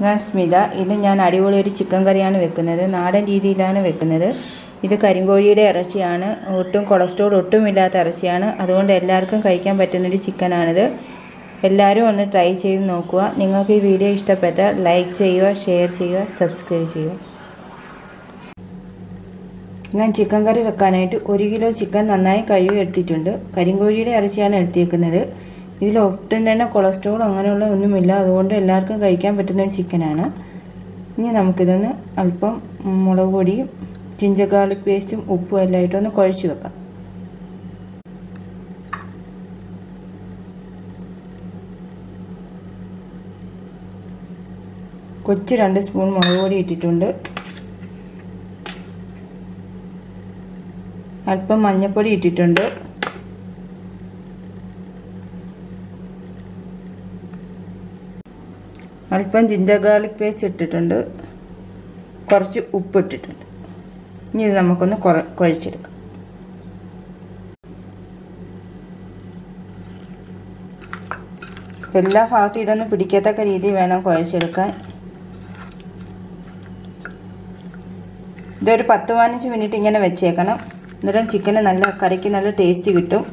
ഞാൻ സ്മിത ഇന്ന് ഞാൻ അടിപൊളി ഒരു ചിക്കൻ കറിയാണ് വെക്കുന്നത് നാടൻ രീതിയിലാണ് വെക്കുന്നത് ഇത് കരിങ്കോഴിയുടെ ഇറച്ചിയാണ് ഒട്ടും കൊളസ്ട്രോൾ ഒട്ടും ഇല്ലാത്ത ഇറച്ചിയാണ് അതുകൊണ്ട് എല്ലാവർക്കും കഴിക്കാൻ പറ്റുന്നൊരു ചിക്കനാണിത് എല്ലാവരും ഒന്ന് ട്രൈ ചെയ്ത് നോക്കുക നിങ്ങൾക്ക് ഈ വീഡിയോ ഇഷ്ടപ്പെട്ടാൽ ലൈക്ക് ചെയ്യുക ഷെയർ ചെയ്യുക സബ്സ്ക്രൈബ് ചെയ്യുക ഞാൻ ചിക്കൻ കറി വെക്കാനായിട്ട് ഒരു കിലോ ചിക്കൻ നന്നായി കഴുകി എടുത്തിട്ടുണ്ട് കരിങ്കോഴിയുടെ ഇറച്ചിയാണ് എടുത്തിരിക്കുന്നത് ഇതിൽ ഒട്ടും തന്നെ കൊളസ്ട്രോൾ അങ്ങനെയുള്ള ഒന്നുമില്ല അതുകൊണ്ട് എല്ലാവർക്കും കഴിക്കാൻ പറ്റുന്ന ഒരു ചിക്കനാണ് ഇനി നമുക്കിതൊന്ന് അല്പം മുളക് പൊടിയും ജിഞ്ചർ ഗാർലിക് പേസ്റ്റും ഉപ്പും എല്ലാം ഇട്ടൊന്ന് കുഴച്ച് വെക്കാം കൊച്ച് രണ്ട് സ്പൂൺ മുളക് പൊടി ഇട്ടിട്ടുണ്ട് അല്പം മഞ്ഞൾപ്പൊടി ഇട്ടിട്ടുണ്ട് അല്പം ജിഞ്ചർ ഗാർലിക് പേസ്റ്റ് ഇട്ടിട്ടുണ്ട് കുറച്ച് ഉപ്പ് ഇട്ടിട്ടുണ്ട് ഇനി ഇത് നമുക്കൊന്ന് കുഴച്ചെടുക്കാം എല്ലാ ഭാഗത്തും ഇതൊന്ന് പിടിക്കത്തക്ക രീതിയിൽ വേണം കുഴച്ചെടുക്കാൻ ഇതൊരു പത്ത് പതിനഞ്ച് മിനിറ്റ് ഇങ്ങനെ വെച്ചേക്കണം അന്നേരം ചിക്കന് നല്ല കറിക്ക് നല്ല ടേസ്റ്റ് കിട്ടും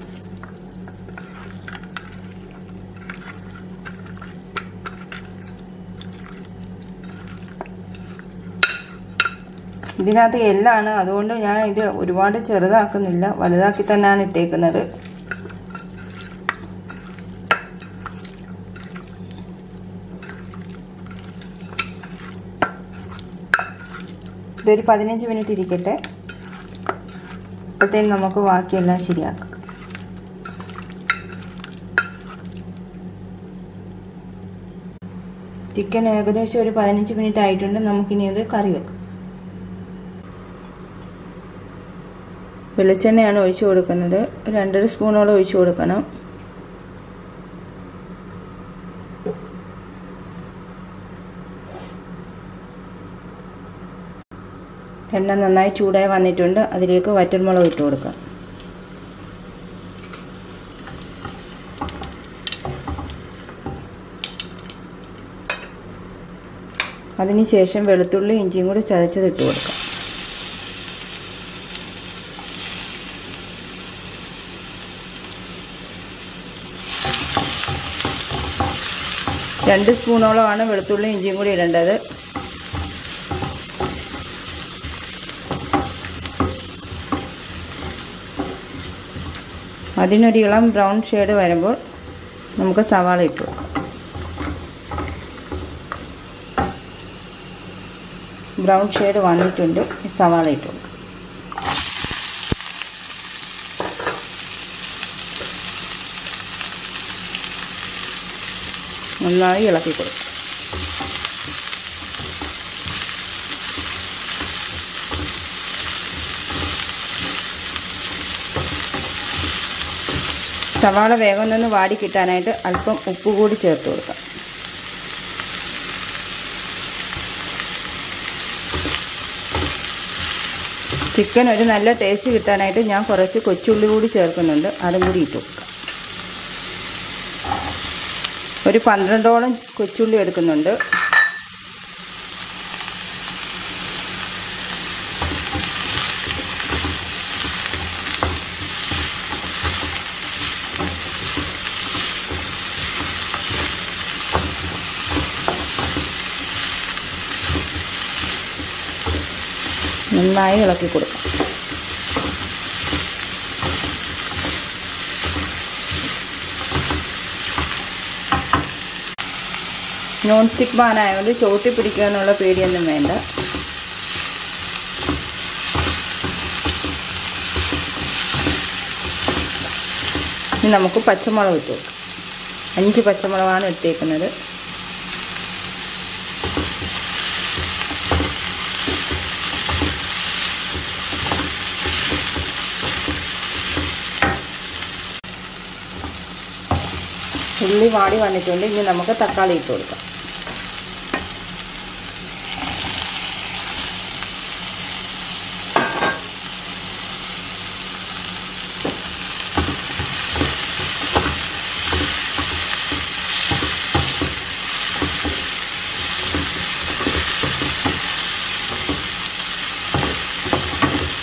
ഇതിനകത്ത് എല്ലാണ് അതുകൊണ്ട് ഞാൻ ഇത് ഒരുപാട് ചെറുതാക്കുന്നില്ല വലുതാക്കി തന്നെയാണ് ഇട്ടേക്കുന്നത് ഇതൊരു പതിനഞ്ച് മിനിറ്റ് ഇരിക്കട്ടെ അപ്പോഴത്തേനും നമുക്ക് ബാക്കിയെല്ലാം ശരിയാക്കാം ചിക്കൻ ഏകദേശം ഒരു പതിനഞ്ച് മിനിറ്റ് ആയിട്ടുണ്ട് നമുക്കിനി അത് കറി വെക്കാം വെളിച്ചെണ്ണയാണ് ഒഴിച്ചു കൊടുക്കുന്നത് രണ്ടര സ്പൂണോളം ഒഴിച്ചു കൊടുക്കണം എണ്ണ നന്നായി ചൂടായി വന്നിട്ടുണ്ട് അതിലേക്ക് വറ്റൽമുളക് ഇട്ട് കൊടുക്കാം അതിനുശേഷം വെളുത്തുള്ളി ഇഞ്ചിയും കൂടി ചതച്ചത് ഇട്ട് കൊടുക്കാം രണ്ട് സ്പൂണോളമാണ് വെളുത്തുള്ളി ഇഞ്ചിയും കൂടി ഇടേണ്ടത് അതിനൊരു ഇളം ബ്രൗൺ ഷെയ്ഡ് വരുമ്പോൾ നമുക്ക് സവാള ഇട്ടു ബ്രൗൺ ഷെയ്ഡ് വന്നിട്ടുണ്ട് സവാള ഇട്ടു നന്നായി ഇളക്കി കൊടുക്കും സവാള വേഗം നിന്ന് വാടി കിട്ടാനായിട്ട് അല്പം ഉപ്പ് കൂടി ചേർത്ത് കൊടുക്കാം ചിക്കൻ ഒരു നല്ല ടേസ്റ്റ് കിട്ടാനായിട്ട് ഞാൻ കുറച്ച് കൊച്ചുള്ളി കൂടി ചേർക്കുന്നുണ്ട് അതും കൂടി ഇട്ട് കൊടുക്കാം ഒരു പന്ത്രണ്ടോളം കൊച്ചുള്ളി എടുക്കുന്നുണ്ട് നന്നായി ഇളക്കി കൊടുക്കാം നോൺ സ്റ്റിക്ക് പാനായതുകൊണ്ട് ചോട്ടി പിടിക്കുക എന്നുള്ള പേടിയൊന്നും വേണ്ട ഇനി നമുക്ക് പച്ചമുളക് ഇട്ട് കൊടുക്കാം അഞ്ച് പച്ചമുളകാണ് ഇട്ടേക്കുന്നത് ഉള്ളി വാടി വന്നിട്ടുണ്ട് ഇനി നമുക്ക് തക്കാളി ഇട്ട് കൊടുക്കാം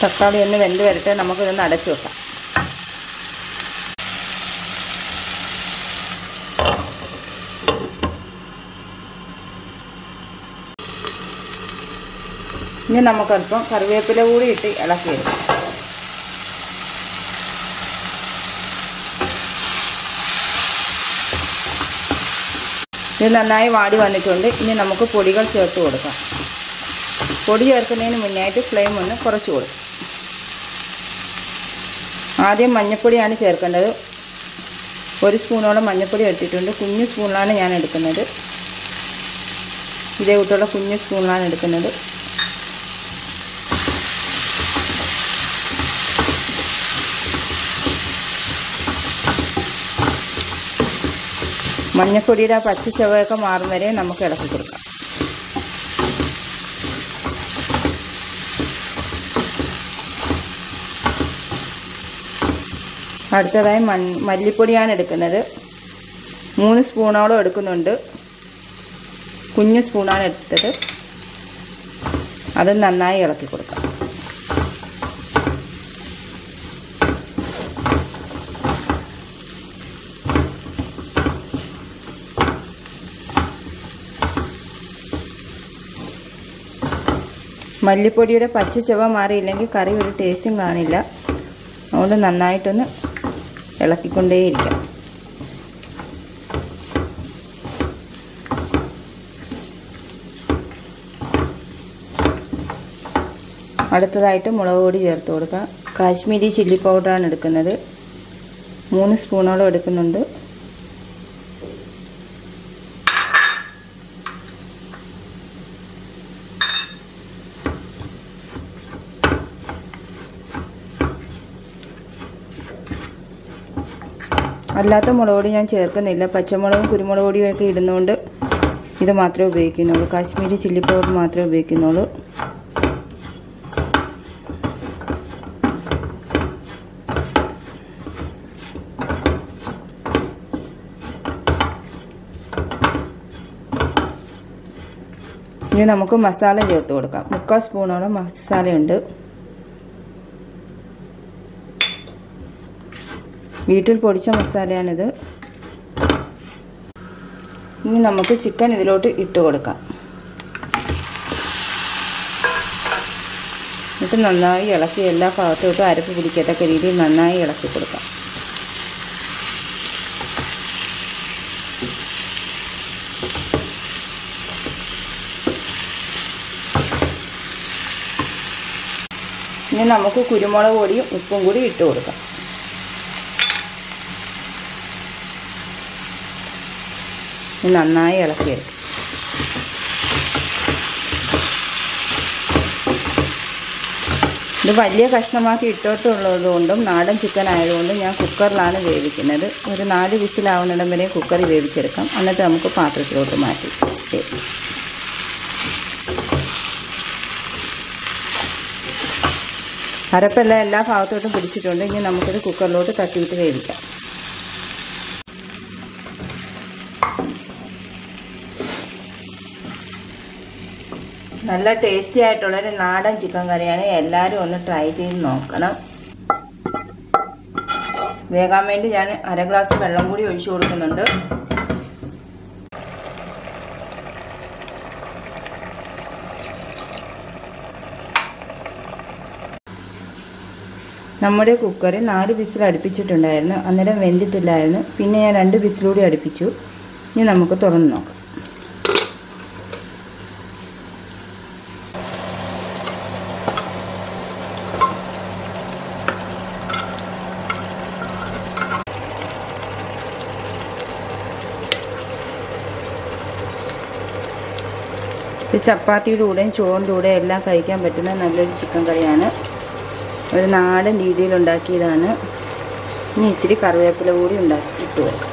തക്കാളി ഒന്ന് വെന്ത് വരട്ടെ നമുക്കിതൊന്ന് അടച്ചു വെക്കാം ഇനി നമുക്കല്പം കറിവേപ്പില കൂടി ഇട്ട് ഇളക്കി എടുക്കാം ഇത് നന്നായി വാടി വന്നിട്ടുണ്ട് ഇനി നമുക്ക് പൊടികൾ ചേർത്ത് കൊടുക്കാം പൊടി ചേർക്കുന്നതിന് മുന്നായിട്ട് ഫ്ലെയിം ഒന്ന് കുറച്ച് കൊടുക്കും ആദ്യം മഞ്ഞൾപ്പൊടിയാണ് ചേർക്കേണ്ടത് ഒരു സ്പൂണോളം മഞ്ഞൾപ്പൊടി എടുത്തിട്ടുണ്ട് കുഞ്ഞു സ്പൂണിലാണ് ഞാൻ എടുക്കുന്നത് ഇതേ കൂട്ടുള്ള കുഞ്ഞു സ്പൂണിലാണ് എടുക്കുന്നത് മഞ്ഞൾപ്പൊടിയുടെ ആ പച്ച ചവയൊക്കെ മാറും വരെ നമുക്ക് ഇളക്കി കൊടുക്കാം അടുത്തതായി മൺ മല്ലിപ്പൊടിയാണ് എടുക്കുന്നത് മൂന്ന് സ്പൂണോളം എടുക്കുന്നുണ്ട് കുഞ്ഞു സ്പൂണാണ് എടുത്തത് അത് നന്നായി ഇളക്കി കൊടുക്കാം മല്ലിപ്പൊടിയുടെ പച്ച ചുവ മാറിയില്ലെങ്കിൽ കറി ഒരു ടേസ്റ്റും കാണില്ല അതുകൊണ്ട് നന്നായിട്ടൊന്ന് ഇളക്കിക്കൊണ്ടേയിരിക്കാം അടുത്തതായിട്ട് മുളക് പൊടി ചേർത്ത് കൊടുക്കുക കാശ്മീരി ചില്ലി പൗഡറാണ് എടുക്കുന്നത് മൂന്ന് സ്പൂണോളം എടുക്കുന്നുണ്ട് അല്ലാത്ത മുളക് പൊടി ഞാൻ ചേർക്കുന്നില്ല പച്ചമുളകും കുരുമുളക് പൊടിയും ഒക്കെ ഇടുന്നതുകൊണ്ട് ഇത് മാത്രമേ ഉപയോഗിക്കുന്നുള്ളൂ കാശ്മീരി ചില്ലി പൗഡർ മാത്രമേ ഉപയോഗിക്കുന്നുള്ളൂ ഇനി നമുക്ക് മസാല ചേർത്ത് കൊടുക്കാം മുക്കാൽ സ്പൂണോളം മസാലയുണ്ട് വീട്ടിൽ പൊടിച്ച മസാലയാണിത് ഇനി നമുക്ക് ചിക്കൻ ഇതിലോട്ട് ഇട്ട് കൊടുക്കാം എന്നിട്ട് നന്നായി ഇളക്കി എല്ലാ ഭാഗത്തോട്ടും അരപ്പ് പിടിക്കത്തക്ക രീതിയിൽ നന്നായി ഇളക്കി കൊടുക്കാം ഇനി നമുക്ക് കുരുമുളക് പൊടിയും ഉപ്പും കൂടി ഇട്ട് കൊടുക്കാം നന്നായി ഇളക്കിയെടുക്കും ഇത് വലിയ കഷ്ണമാക്കി ഇട്ടോട്ടുള്ളത് കൊണ്ടും നാടൻ ചിക്കൻ ആയതുകൊണ്ടും ഞാൻ കുക്കറിലാണ് വേവിക്കുന്നത് ഒരു നാല് വിസിലാവുന്നിടം വരെ കുക്കറിൽ വേവിച്ചെടുക്കാം എന്നിട്ട് നമുക്ക് പാത്രത്തിലോട്ട് മാറ്റി അരപ്പെല്ലാം എല്ലാ ഭാഗത്തോട്ടും പിടിച്ചിട്ടുണ്ട് ഇനി നമുക്കിത് കുക്കറിലോട്ട് തട്ടിയിട്ട് വേവിക്കാം നല്ല ടേസ്റ്റി ആയിട്ടുള്ളൊരു നാടൻ ചിക്കൻ കറിയാണ് എല്ലാവരും ഒന്ന് ട്രൈ ചെയ്ത് നോക്കണം വേകാൻ വേണ്ടി ഞാൻ അര ഗ്ലാസ് വെള്ളം കൂടി ഒഴിച്ചു കൊടുക്കുന്നുണ്ട് നമ്മുടെ കുക്കറിൽ നാല് വിസിൽ അടുപ്പിച്ചിട്ടുണ്ടായിരുന്നു അന്നേരം വെന്തിട്ടില്ലായിരുന്നു പിന്നെ ഞാൻ രണ്ട് വിസിലൂടി അടുപ്പിച്ചു ഇനി നമുക്ക് തുറന്ന് നോക്കാം ഇത് ചപ്പാത്തിയുടെ കൂടെയും ചോറിൻ്റെ കൂടെയും എല്ലാം കഴിക്കാൻ പറ്റുന്ന നല്ലൊരു ചിക്കൻ കറിയാണ് ഒരു നാടൻ രീതിയിൽ ഉണ്ടാക്കിയതാണ് ഇനി ഇച്ചിരി കറിവേപ്പില കൂടി ഉണ്ടാക്കി ഇട്ട് കൊടുക്കാം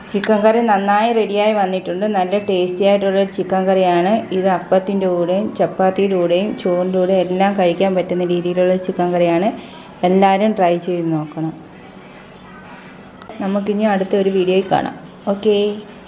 ചിക്കൻ കറി നന്നായി റെഡിയായി വന്നിട്ടുണ്ട് നല്ല ടേസ്റ്റി ആയിട്ടുള്ള ചിക്കൻ കറിയാണ് ഇത് അപ്പത്തിൻ്റെ കൂടെയും ചപ്പാത്തിയുടെ കൂടെയും ചോറിൻ്റെ കൂടെയും എല്ലാം കഴിക്കാൻ പറ്റുന്ന രീതിയിലുള്ള ചിക്കൻ കറിയാണ് എല്ലാവരും ട്രൈ ചെയ്ത് നോക്കണം നമുക്കിനി അടുത്ത ഒരു വീഡിയോയിൽ കാണാം ഓക്കേ